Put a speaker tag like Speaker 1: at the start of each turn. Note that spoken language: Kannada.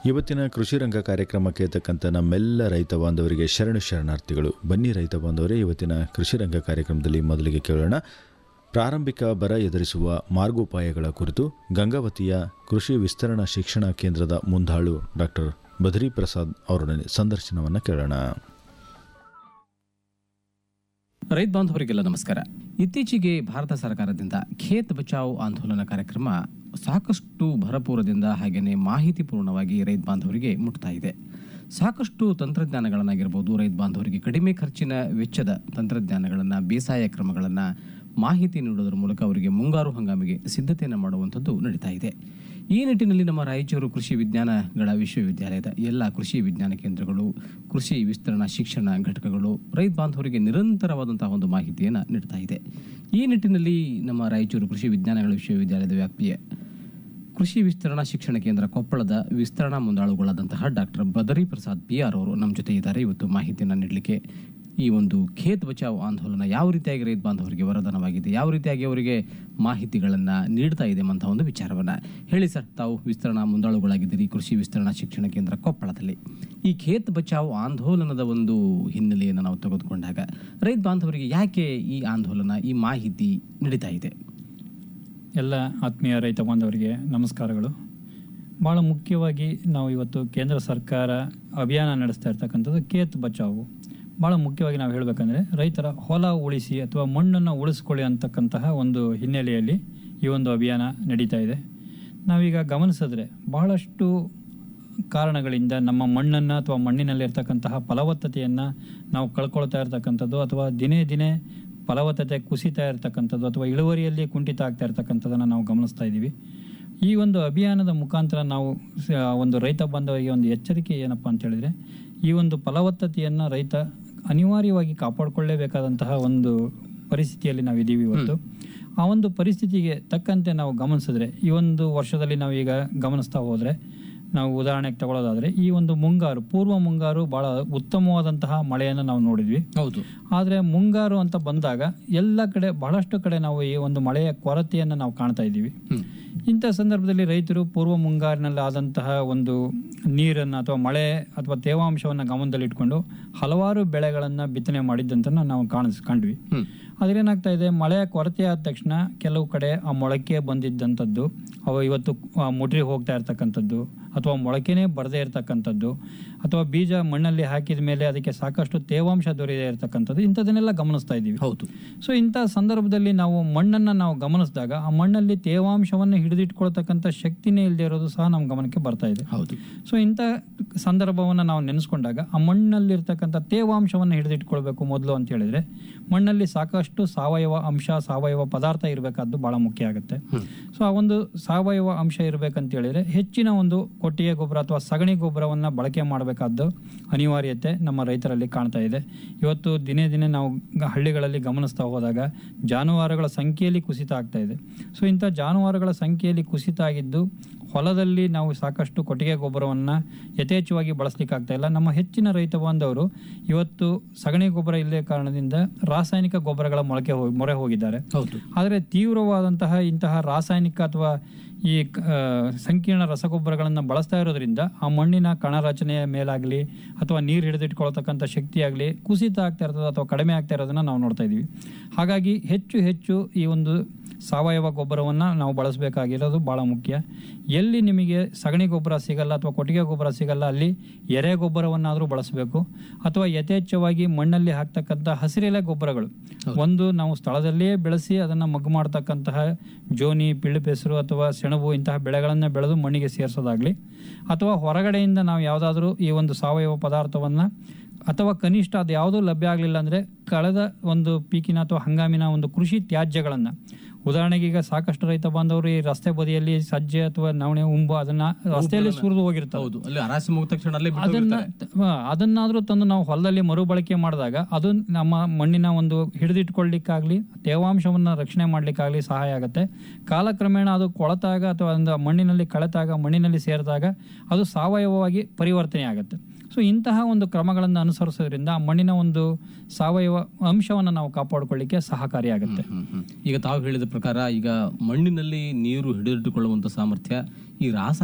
Speaker 1: ಇವತ್ತಿನ ಕೃಷಿ ರಂಗ ಕಾರ್ಯಕ್ರಮಕ್ಕೆ ತಕ್ಕಂಥ ನಮ್ಮೆಲ್ಲ ರೈತ ಬಾಂಧವರಿಗೆ ಶರಣು ಶರಣಾರ್ಥಿಗಳು ಬನ್ನಿ ರೈತ ಬಾಂಧವರೇ ಇವತ್ತಿನ ಕೃಷಿ ರಂಗ ಕಾರ್ಯಕ್ರಮದಲ್ಲಿ ಮೊದಲಿಗೆ ಕೇಳೋಣ ಪ್ರಾರಂಭಿಕ ಬರ ಎದುರಿಸುವ ಮಾರ್ಗೋಪಾಯಗಳ ಕುರಿತು ಗಂಗಾವತಿಯ ಕೃಷಿ ವಿಸ್ತರಣಾ ಶಿಕ್ಷಣ ಕೇಂದ್ರದ ಮುಂದಾಳು ಡಾಕ್ಟರ್ ಬದ್ರಿ ಪ್ರಸಾದ್ ಅವರೊಡನೆ ಸಂದರ್ಶನವನ್ನು ಕೇಳೋಣ
Speaker 2: ರೈತ ಬಾಂಧವರಿಗೆಲ್ಲ ನಮಸ್ಕಾರ ಇತ್ತೀಚೆಗೆ ಭಾರತ ಸರ್ಕಾರದಿಂದ ಖೇತ್ ಬಚಾವ್ ಆಂದೋಲನ ಕಾರ್ಯಕ್ರಮ ಸಾಕಷ್ಟು ಭರಪೂರದಿಂದ ಹಾಗೆಯೇ ಮಾಹಿತಿಪೂರ್ಣವಾಗಿ ರೈತ ಬಾಂಧವರಿಗೆ ಮುಟ್ತಾ ಇದೆ ಸಾಕಷ್ಟು ತಂತ್ರಜ್ಞಾನಗಳನ್ನಾಗಿರ್ಬೋದು ರೈತ ಬಾಂಧವರಿಗೆ ಕಡಿಮೆ ಖರ್ಚಿನ ವೆಚ್ಚದ ತಂತ್ರಜ್ಞಾನಗಳನ್ನು ಬೇಸಾಯ ಕ್ರಮಗಳನ್ನು ಮಾಹಿತಿ ನೀಡೋದ್ರ ಮೂಲಕ ಅವರಿಗೆ ಮುಂಗಾರು ಹಂಗಾಮಿಗೆ ಸಿದ್ಧತೆಯನ್ನು ಮಾಡುವಂಥದ್ದು ನಡೀತಾ ಇದೆ ಈ ನಿಟ್ಟಿನಲ್ಲಿ ನಮ್ಮ ರಾಯಚೂರು ಕೃಷಿ ವಿಜ್ಞಾನಗಳ ವಿಶ್ವವಿದ್ಯಾಲಯದ ಎಲ್ಲ ಕೃಷಿ ವಿಜ್ಞಾನ ಕೇಂದ್ರಗಳು ಕೃಷಿ ವಿಸ್ತರಣಾ ಶಿಕ್ಷಣ ಘಟಕಗಳು ರೈತ ಬಾಂಧವರಿಗೆ ನಿರಂತರವಾದಂತಹ ಒಂದು ಮಾಹಿತಿಯನ್ನು ನೀಡ್ತಾ ಇದೆ ಈ ನಿಟ್ಟಿನಲ್ಲಿ ನಮ್ಮ ರಾಯಚೂರು ಕೃಷಿ ವಿಜ್ಞಾನಗಳ ವಿಶ್ವವಿದ್ಯಾಲಯದ ವ್ಯಾಪ್ತಿಯ ಕೃಷಿ ವಿಸ್ತರಣಾ ಶಿಕ್ಷಣ ಕೇಂದ್ರ ಕೊಪ್ಪಳದ ವಿಸ್ತರಣಾ ಮುಂದಾಳುಗಳಾದಂತಹ doctor Badri Prasad P R ಅವರು ನಮ್ಮ ಜೊತೆ ಇದ್ದಾರೆ ಇವತ್ತು ಮಾಹಿತಿಯನ್ನು ನೀಡಲಿಕ್ಕೆ ಈ ಒಂದು ಖೇತ್ ಬಚಾವ್ ಆಂದೋಲನ ಯಾವ ರೀತಿಯಾಗಿ ರೈತ ಬಾಂಧವರಿಗೆ ವರದಾನವಾಗಿದೆ ಯಾವ ರೀತಿಯಾಗಿ ಅವರಿಗೆ ಮಾಹಿತಿಗಳನ್ನು ನೀಡ್ತಾ ಇದೆ ಅಂತ ಒಂದು ವಿಚಾರವನ್ನು ಹೇಳಿ ಸರ್ ತಾವು ವಿಸ್ತರಣಾ ಮುಂದಾಳುಗಳಾಗಿದ್ದೀರಿ ಕೃಷಿ ವಿಸ್ತರಣಾ ಶಿಕ್ಷಣ ಕೇಂದ್ರ ಕೊಪ್ಪಳದಲ್ಲಿ ಈ ಖೇತ್ ಬಚಾವ್ ಆಂದೋಲನದ ಒಂದು ಹಿನ್ನೆಲೆಯನ್ನು ನಾವು ತೆಗೆದುಕೊಂಡಾಗ ರೈತ ಬಾಂಧವರಿಗೆ ಯಾಕೆ ಈ ಆಂದೋಲನ ಈ ಮಾಹಿತಿ ನಡೀತಾ ಇದೆ
Speaker 3: ಎಲ್ಲ ಆತ್ಮೀಯ ರೈತ ಬಾಂಧವರಿಗೆ ನಮಸ್ಕಾರಗಳು ಭಾಳ ಮುಖ್ಯವಾಗಿ ನಾವು ಇವತ್ತು ಕೇಂದ್ರ ಸರ್ಕಾರ ಅಭಿಯಾನ ನಡೆಸ್ತಾ ಇರ್ತಕ್ಕಂಥದ್ದು ಕೇತ್ ಬಚಾವು ಭಾಳ ಮುಖ್ಯವಾಗಿ ನಾವು ಹೇಳಬೇಕಂದ್ರೆ ರೈತರ ಹೊಲ ಉಳಿಸಿ ಅಥವಾ ಮಣ್ಣನ್ನು ಉಳಿಸ್ಕೊಳ್ಳಿ ಅಂತಕ್ಕಂತಹ ಒಂದು ಹಿನ್ನೆಲೆಯಲ್ಲಿ ಈ ಒಂದು ಅಭಿಯಾನ ನಡೀತಾ ಇದೆ ನಾವೀಗ ಗಮನಿಸಿದ್ರೆ ಬಹಳಷ್ಟು ಕಾರಣಗಳಿಂದ ನಮ್ಮ ಮಣ್ಣನ್ನು ಅಥವಾ ಮಣ್ಣಿನಲ್ಲಿರ್ತಕ್ಕಂತಹ ಫಲವತ್ತತೆಯನ್ನು ನಾವು ಕಳ್ಕೊಳ್ತಾ ಇರ್ತಕ್ಕಂಥದ್ದು ಅಥವಾ ದಿನೇ ದಿನೇ ಫಲವತ್ತತೆ ಕುಸಿತಾ ಇರ್ತಕ್ಕಂಥದ್ದು ಅಥವಾ ಇಳುವರಿಯಲ್ಲಿ ಕುಂಠಿತ ಆಗ್ತಾ ಇರ್ತಕ್ಕಂಥದ್ದನ್ನು ನಾವು ಗಮನಿಸ್ತಾ ಇದ್ದೀವಿ ಈ ಒಂದು ಅಭಿಯಾನದ ಮುಖಾಂತರ ನಾವು ಸ- ಒಂದು ರೈತ ಬಾಂಧವರಿಗೆ ಒಂದು ಎಚ್ಚರಿಕೆ ಏನಪ್ಪ ಅಂತ ಹೇಳಿದ್ರೆ ಈ ಒಂದು ಫಲವತ್ತತೆಯನ್ನು ರೈತ ಅನಿವಾರ್ಯವಾಗಿ ಕಾಪಾಡಿಕೊಳ್ಳೇಬೇಕಾದಂತಹ ಒಂದು ಪರಿಸ್ಥಿತಿಯಲ್ಲಿ ನಾವು ಇದ್ದೀವಿ ಇವತ್ತು ಆ ಒಂದು ಪರಿಸ್ಥಿತಿಗೆ ತಕ್ಕಂತೆ ನಾವು ಗಮನಿಸಿದ್ರೆ ಈ ಒಂದು ವರ್ಷದಲ್ಲಿ ನಾವು ಈಗ ಗಮನಿಸ್ತಾ ಹೋದರೆ ನಾವು ಉದಾಹರಣೆಗೆ ತಗೊಳ್ಳೋದಾದ್ರೆ ಈ ಒಂದು ಮುಂಗಾರು ಪೂರ್ವ ಮುಂಗಾರು ಬಹಳ ಉತ್ತಮವಾದಂತಹ ಮಳೆಯನ್ನು ನಾವು ನೋಡಿದ್ವಿ
Speaker 2: ಹೌದು
Speaker 3: ಆದರೆ ಮುಂಗಾರು ಅಂತ ಬಂದಾಗ ಎಲ್ಲ ಕಡೆ ಬಹಳಷ್ಟು ಕಡೆ ನಾವು ಈ ಒಂದು ಮಳೆಯ ಕೊರತೆಯನ್ನು ನಾವು ಕಾಣ್ತಾ ಇದ್ದೀವಿ ಇಂಥ ಸಂದರ್ಭದಲ್ಲಿ ರೈತರು ಪೂರ್ವ ಮುಂಗಾರಿನಲ್ಲಿ ಆದಂತಹ ಒಂದು ನೀರನ್ನು ಅಥವಾ ಮಳೆ ಅಥವಾ ತೇವಾಂಶವನ್ನು ಗಮನದಲ್ಲಿಟ್ಕೊಂಡು ಹಲವಾರು ಬೆಳೆಗಳನ್ನು ಬಿತ್ತನೆ ಮಾಡಿದ್ದಂತ ನಾವು ಕಾಣಿಸ್ ಕಂಡ್ವಿ ಅದ್ರೇನಾಗ್ತಾ ಇದೆ ಮಳೆಯ ಕೊರತೆ ಆದ ತಕ್ಷಣ ಕೆಲವು ಕಡೆ ಆ ಮೊಳಕೆ ಬಂದಿದ್ದಂಥದ್ದು ಅವು ಇವತ್ತು ಆ, ಮುಟ್ರಿ ಹೋಗ್ತಾ ಇರ್ತಕ್ಕಂಥದ್ದು ಅಥವಾ ಮೊಳಕೆನೇ ಬರದೇ ಇರತಕ್ಕಂಥದ್ದು ಅಥವಾ ಬೀಜ ಮಣ್ಣಲ್ಲಿ ಹಾಕಿದ ಮೇಲೆ ಅದಕ್ಕೆ ಸಾಕಷ್ಟು ತೇವಾಂಶ ದೊರೆಯದೇ ಇರತಕ್ಕಂಥದ್ದು ಇಂಥದನ್ನೆಲ್ಲ ಗಮನಿಸ್ತಾ ಇದ್ದೀವಿ
Speaker 2: ಹೌದು
Speaker 3: ಸೊ ಇಂಥ ಸಂದರ್ಭದಲ್ಲಿ ನಾವು ಮಣ್ಣನ್ನು ನಾವು ಗಮನಿಸಿದಾಗ ಆ ಮಣ್ಣಲ್ಲಿ ತೇವಾಂಶವನ್ನು ಹಿಡಿದಿಟ್ಕೊಳ್ತಕ್ಕಂಥ ಶಕ್ತಿನೇ ಇಲ್ಲದೆ ಇರೋದು ಸಹ ನಮ್ಮ ಗಮನಕ್ಕೆ ಬರ್ತಾ ಇದೆ
Speaker 2: ಹೌದು
Speaker 3: ಸೊ ಇಂಥ ಸಂದರ್ಭವನ್ನು ನಾವು ನೆನೆಸ್ಕೊಂಡಾಗ ಆ ಮಣ್ಣಲ್ಲಿರ್ತಕ್ಕಂಥ ತೇವಾಂಶವನ್ನು ಹಿಡಿದಿಟ್ಕೊಳ್ಬೇಕು ಮೊದಲು ಅಂತ ಹೇಳಿದ್ರೆ ಮಣ್ಣಲ್ಲಿ ಸಾಕಷ್ಟು ಸಾವಯವ ಅಂಶ ಸಾವಯವ ಪದಾರ್ಥ ಇರಬೇಕಾದ್ದು ಬಹಳ ಮುಖ್ಯ ಆಗುತ್ತೆ ಸೊ ಆ ಒಂದು ಸಾವಯವ ಅಂಶ ಇರಬೇಕಂತ ಹೇಳಿದ್ರೆ ಹೆಚ್ಚಿನ ಒಂದು ಕೊಟ್ಟಿಗೆ ಗೊಬ್ಬರ ಅಥವಾ ಸಗಣಿ ಗೊಬ್ಬರವನ್ನು ಬಳಕೆ ಮಾಡಬೇಕಾದ್ದು ಅನಿವಾರ್ಯತೆ ನಮ್ಮ ರೈತರಲ್ಲಿ ಕಾಣ್ತಾ ಇದೆ ಇವತ್ತು ದಿನೇ ದಿನೇ ನಾವು ಗ- ಹಳ್ಳಿಗಳಲ್ಲಿ ಗಮನಿಸ್ತಾ ಹೋದಾಗ ಜಾನುವಾರುಗಳ ಸಂಖ್ಯೆಯಲ್ಲಿ ಕುಸಿತ ಆಗ್ತಾ ಇದೆ ಸೊ ಇಂಥ ಜಾನುವಾರುಗಳ ಸಂಖ್ಯೆಯಲ್ಲಿ ಕುಸಿತ ಆಗಿದ್ದು ಹೊಲದಲ್ಲಿ ನಾವು ಸಾಕಷ್ಟು ಕೊಟ್ಟಿಗೆ ಗೊಬ್ಬರವನ್ನು ಯಥೇಚ್ಛವಾಗಿ ಬಳಸಲಿಕ್ಕೆ ಆಗ್ತಾ ಇಲ್ಲ ನಮ್ಮ ಹೆಚ್ಚಿನ ರೈತ ಬಾಂಧವರು ಇವತ್ತು ಸಗಣಿ ಗೊಬ್ಬರ ಇಲ್ಲದೆ ಕಾರಣದಿಂದ ರಾಸಾಯನಿಕ ಗೊಬ್ಬರಗಳ ಮೊಳಕೆ ಹೋಗಿ ಮೊರೆ ಹೋಗಿದ್ದಾರೆ
Speaker 2: ಹೌದು
Speaker 3: ಆದರೆ ತೀವ್ರವಾದಂತಹ ಇಂತಹ ರಾಸಾಯನಿಕ ಅಥವಾ ಈ ಕ- ಆ, ಸಂಕೀರ್ಣ ರಸಗೊಬ್ಬರಗಳನ್ನು ಬಳಸ್ತಾ ಇರೋದ್ರಿಂದ ಆ ಮಣ್ಣಿನ ಕಣ ರಚನೆಯ ಮೇಲಾಗಲಿ ಅಥವಾ ನೀರು ಹಿಡಿದಿಟ್ಕೊಳ್ತಕ್ಕಂಥ ಶಕ್ತಿ ಆಗಲಿ ಕುಸಿತ ಆಗ್ತಾ ಇರ್ತದೆ ಅಥವಾ ಕಡಿಮೆ ಆಗ್ತಾ ಇರೋದನ್ನ ನಾವು ನೋಡ್ತಾ ಇದ್ದೀವಿ ಹಾಗಾಗಿ ಹೆಚ್ಚು ಹೆಚ್ಚು ಈ ಒಂದು ಸಾವಯವ ಗೊಬ್ಬರವನ್ನು ನಾವು ಬಳಸಬೇಕಾಗಿರೋದು ಭಾಳ ಮುಖ್ಯ ಎಲ್ಲಿ ನಿಮಗೆ ಸಗಣಿ ಗೊಬ್ಬರ ಸಿಗಲ್ಲ ಅಥವಾ ಕೊಟ್ಟಿಗೆ ಗೊಬ್ಬರ ಸಿಗಲ್ಲ ಅಲ್ಲಿ ಎರೆ ಗೊಬ್ಬರವನ್ನಾದರೂ ಬಳಸಬೇಕು ಅಥವಾ ಯಥೇಚ್ಛವಾಗಿ ಮಣ್ಣಲ್ಲಿ ಹಾಕ್ತಕ್ಕಂಥ ಹಸಿರೆಲೆ ಗೊಬ್ಬರಗಳು ಒಂದು ನಾವು ಸ್ಥಳದಲ್ಲಿಯೇ ಬೆಳೆಸಿ ಅದನ್ನು ಮಗ್ಗು ಮಾಡ್ತಕ್ಕಂತಹ ಜೋನಿ ಪಿಳ್ಳುಪೆಸರು ಅಥವಾ ಸೆಣಬು ಇಂತಹ ಬೆಳೆಗಳನ್ನು ಬೆಳೆದು ಮಣ್ಣಿಗೆ ಸೇರಿಸೋದಾಗಲಿ ಅಥವಾ ಹೊರಗಡೆಯಿಂದ ನಾವು ಯಾವುದಾದ್ರೂ ಈ ಒಂದು ಸಾವಯವ ಪದಾರ್ಥವನ್ನು ಅಥವಾ ಕನಿಷ್ಠ ಅದು ಯಾವುದೂ ಲಭ್ಯ ಆಗಲಿಲ್ಲ ಅಂದರೆ ಕಳೆದ ಒಂದು ಪೀಕಿನ ಅಥವಾ ಹಂಗಾಮಿನ ಒಂದು ಕೃಷಿ ತ್ಯಾಜ್ಯಗಳನ್ನು ಉದಾಹರಣೆಗೆ ಈಗ ಸಾಕಷ್ಟು ರೈತ ಬಾಂಧವರು ಈ ರಸ್ತೆ ಬದಿಯಲ್ಲಿ ಸಜ್ಜೆ ಅಥವಾ ನವಣೆ ಉಂಬು ಅದನ್ನ ರಸ್ತೆಯಲ್ಲಿ ಸುರಿದು ಹೋಗಿರ್ತಾರೆ
Speaker 2: ಹೌದು ಅಲ್ಲಿ ಅರಾಸಿ ಮುಗಿದ ತಕ್ಷಣ ಅಲ್ಲೇ ಬಿಟ್ಟು
Speaker 3: ಅದನ್ನ ಹ, ಅದನ್ನಾದ್ರೂ ತಂದು ನಾವು ಹೊಲದಲ್ಲಿ ಮರುಬಳಕೆ ಮಾಡಿದಾಗ ಅದು ನಮ್ಮ ಮಣ್ಣಿನ ಒಂದು ಹಿಡಿದಿಟ್ಕೊಳ್ಳಿಕ್ಕಾಗ್ಲಿ ತೇವಾಂಶವನ್ನು ರಕ್ಷಣೆ ಮಾಡ್ಲಿಕ್ಕಾಗ್ಲಿ ಸಹಾಯ ಆಗುತ್ತೆ ಕಾಲಕ್ರಮೇಣ ಅದು ಕೊಳತಾಗ ಅಥವಾ ಒಂದು ಮಣ್ಣಿನಲ್ಲಿ ಕಳೆತಾಗ ಮಣ್ಣಿನಲ್ಲಿ ಸೇರಿದಾಗ ಅದು ಸಾವಯವವಾಗಿ ಪರಿವರ್ತನೆ ಆಗುತ್ತೆ ಸೊ ಇಂತಹ ಒಂದು ಕ್ರಮಗಳನ್ನು ಅನುಸರಿಸೋದ್ರಿಂದ ಆ ಮಣ್ಣಿನ ಒಂದು ಸಾವಯವ ಅಂಶವನ್ನು ನಾವು ಕಾಪಾಡಿಕೊಳ್ಳಿಕ್ಕೆ ಸಹಕಾರಿಯಾಗುತ್ತೆ
Speaker 2: ಹ್ಮ್, ಹ್ಮ್. ಈಗ ತಾವು ಹೇಳಿದ ಪ್ರಕಾರ ಈಗ ಮಣ್ಣಿನಲ್ಲಿ ನೀರು ಹಿಡಿದಿಟ್ಟುಕೊಳ್ಳುವಂತ ಸಾಮರ್ಥ್ಯ ಈ ರಾಸಾಯನಿಕ